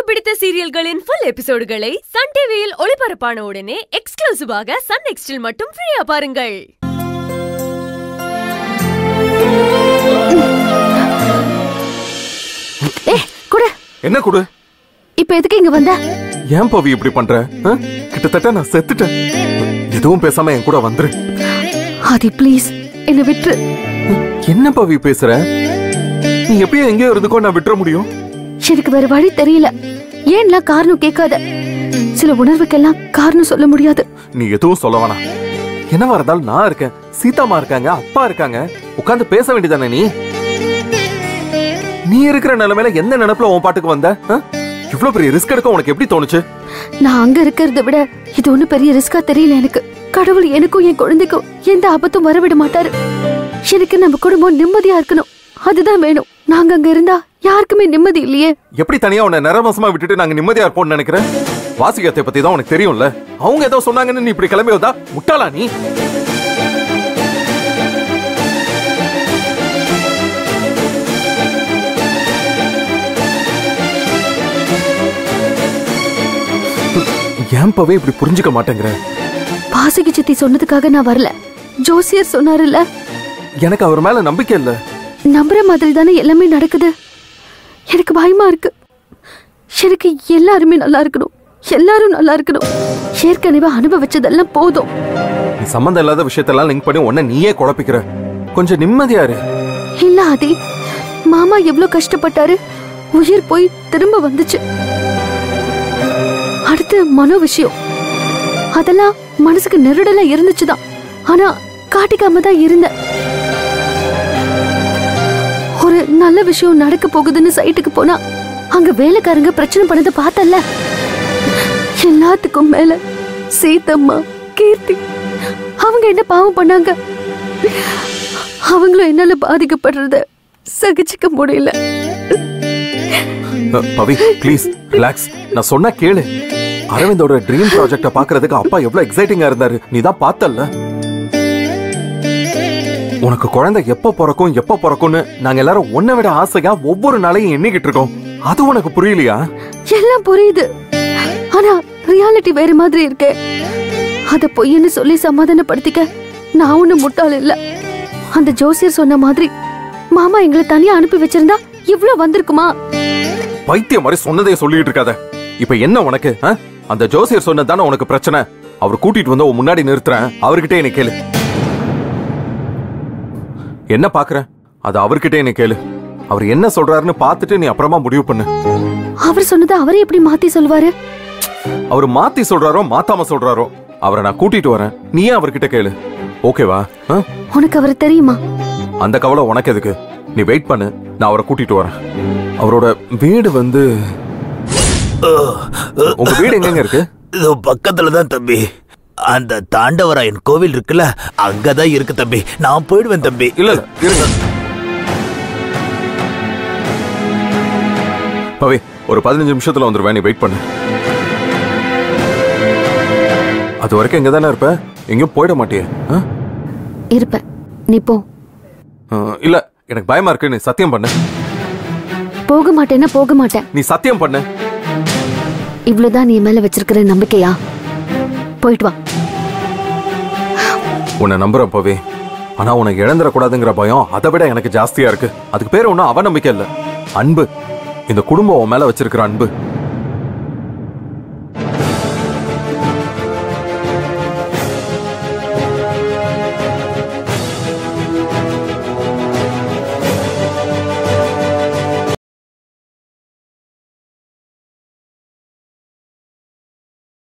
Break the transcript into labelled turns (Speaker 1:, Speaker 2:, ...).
Speaker 1: பிடித்த சீரியல்களின் full எபிசோடுகளை Sun டிவியில் ஒளிபரப்பான உடனே எக்ஸ்க்ளூசிவாக சன் நெக்ஸ்டில் மட்டும் ஃப்ரீயா பாருங்கள்
Speaker 2: ஏ குடு
Speaker 3: என்ன கொடு
Speaker 2: இப்ப எதுக்கு இங்க வந்த
Speaker 3: ஏன் பவி இப்படி பண்ற ஆ? கிட்டத்தட்ட நான் செத்துட்டேன் எதுவும் பேசாம என் கூட வந்துரு
Speaker 2: ஆதி ப்ளீஸ் என்ன விட்டுரு
Speaker 3: என்ன பவி பேசுற நீ எப்பயும் எங்கேயோ இருந்துக்கோ நான் விட்டுற முடியும்
Speaker 2: எனக்கு வேற வழி தெரியல ஏன்லாம் காரணம் கேட்காத சில உணர்வுக்கெல்லாம் காரணம் சொல்ல முடியாது
Speaker 3: நீ எதுவும் சொல்ல வேணாம் என்னவா இருந்தாலும் நான் இருக்கேன் சீதாமா இருக்காங்க அப்பா இருக்காங்க உட்கார்ந்து பேச வேண்டியதானே நீ நீ இருக்கிற நிலைமையில எந்த நினைப்புல உன் பாட்டுக்கு வந்த ஆ? இவ்ளோ பெரிய ரிஸ்க் எடுக்க உனக்கு எப்படி தோணுச்சு
Speaker 2: நான் அங்க இருக்கிறத விட இது ஒண்ணு பெரிய ரிஸ்கா தெரியல எனக்கு கடவுள் எனக்கும் என் குழந்தைக்கும் எந்த ஆபத்தும் வரவிட மாட்டாரு எனக்கு நம்ம குடும்பம் நிம்மதியா இருக்கணும் அதுதான் வேணும் நாங்க அங்க இருந்தா யாருக்குமே நிம்மதி இல்லையே
Speaker 3: எப்படி தனியா உன்னை நிறவசமா விட்டுட்டு நாங்க நிம்மதியா இருப்போம்னு நினைக்கிறேன் வாசிகத்தை பத்தி தான் உனக்கு தெரியும்ல அவங்க ஏதோ சொன்னாங்கன்னு நீ இப்படி கிளம்பி வந்தா முட்டாளா நீ ஏன்பவே இப்படி புரிஞ்சுக்க மாட்டேங்கிற
Speaker 2: வாசுகி சித்தி சொன்னதுக்காக நான் வரல ஜோசியர் சொன்னாருல்ல
Speaker 3: எனக்கு அவர் மேல நம்பிக்கை இல்ல
Speaker 2: நம்புற மாதிரி தானே எல்லாமே நடக்குது எனக்கு பயமா இருக்கு எனக்கு எல்லாருமே நல்லா இருக்கணும் எல்லாரும் நல்லா இருக்கணும் ஏற்கனவே அனுபவிச்சதெல்லாம் போதும்
Speaker 3: நீ சம்மந்தம் இல்லாத விஷயத்தெல்லாம் லிங்க் பண்ணி உன்னை நீயே குழப்பிக்கிற கொஞ்சம் நிம்மதியா இரு
Speaker 2: இல்ல ஆதி மாமா எவ்வளவு கஷ்டப்பட்டாரு உயிர் போய் திரும்ப வந்துச்சு அடுத்து மனோ விஷயம் அதெல்லாம் மனசுக்கு நெருடலா இருந்துச்சுதான் ஆனா காட்டிக்காம தான் இருந்தேன் ஒரு நல்ல விஷயம் நடக்க போகுதுன்னு சைட்டுக்கு போனா அங்க வேலைக்காரங்க பிரச்சனை பண்ணதை பார்த்தல எல்லாத்துக்கும் மேல சீதம்மா கீர்த்தி அவங்க என்ன பாவம் பண்ணாங்க அவங்களும் என்னால பாதிக்கப்படுறத சகிச்சுக்க முடியல
Speaker 3: அ, பவி ப்ளீஸ் ரிலாக்ஸ் நான் சொன்னா கேளு அரவிந்தோட ட்ரீம் ப்ராஜெக்ட பாக்குறதுக்கு அப்பா எவ்வளவு எக்ஸைட்டிங்கா இருந்தாரு நீ தான் பார்த்தல்ல உனக்கு குழந்தை எப்ப பிறக்கும் எப்ப பிறக்கும்னு நாங்க எல்லாரும் உன்னை விட ஆசையா ஒவ்வொரு நாளையும் எண்ணிக்கிட்டு இருக்கோம் அது உனக்கு புரியலையா
Speaker 2: எல்லாம் புரியுது ஆனா ரியாலிட்டி வேற மாதிரி இருக்கு அத பொய்ன்னு சொல்லி சமாதானப்படுத்திக்க நான் ஒண்ணு முட்டாள் இல்ல அந்த ஜோசியர் சொன்ன மாதிரி மாமா எங்களை தனியா அனுப்பி வச்சிருந்தா இவ்ளோ வந்திருக்குமா
Speaker 3: பைத்தியம் மாதிரி சொன்னதே சொல்லிட்டு இருக்காத இப்ப என்ன உனக்கு ஆ? அந்த ஜோசியர் சொன்னதானே உனக்கு பிரச்சனை அவர் கூட்டிட்டு வந்து உன் முன்னாடி நிறுத்துறேன் அவர்கிட்ட என்ன கேளு என்ன பாக்குற அது அவர்கிட்ட என்ன கேளு அவர் என்ன சொல்றாருன்னு பார்த்துட்டு நீ அப்புறமா முடிவு பண்ணு
Speaker 2: அவர் சொன்னதை அவரே எப்படி மாத்தி சொல்வாரு
Speaker 3: அவர் மாத்தி சொல்றாரோ மாத்தாம சொல்றாரோ அவரை நான் கூட்டிட்டு வரேன் நீயே அவர்கிட்ட கேளு ஓகேவா ஆ?
Speaker 2: உனக்கு அவர் தெரியுமா
Speaker 3: அந்த கவலை உனக்கு எதுக்கு நீ வெயிட் பண்ணு நான் அவரை கூட்டிட்டு வரேன் அவரோட வீடு வந்து உங்க வீடு எங்கெங்க இருக்கு
Speaker 4: இதோ பக்கத்துல தான் தம்பி அந்த தாண்டவராயன் கோவில் இருக்குல்ல அங்கதான் இருக்கு தம்பி நான் போயிடுவேன் தம்பி
Speaker 3: இல்ல இல்ல இருங்க பவி ஒரு பதினஞ்சு நிமிஷத்துல வந்துருவேன் நீ வெயிட் பண்ணு அது வரைக்கும் இங்க தானே இருப்ப எங்கேயும் போயிட மாட்டியே ஆ?
Speaker 2: இருப்பேன் நீ போ
Speaker 3: ஆ, இல்ல எனக்கு பயமா இருக்கு நீ சத்தியம் பண்ணு
Speaker 2: போக மாட்டேன்னா போக மாட்டேன்
Speaker 3: நீ சத்தியம் பண்ணு
Speaker 2: இவ்வளவுதான் நீ என் மேல வச்சிருக்கிற நம்பிக்கையா போயிட்டு வா
Speaker 3: உன்னை நம்புறேன் பவி ஆனா உனக்கு இழந்துடக்கூடாதுங்கிற பயம் அதை விட எனக்கு ஜாஸ்தியா இருக்கு அதுக்கு பேர் ஒன்றும் அவநம்பிக்கை இல்ல அன்பு இந்த குடும்பம் உன் மேல வச்சிருக்கிற அன்பு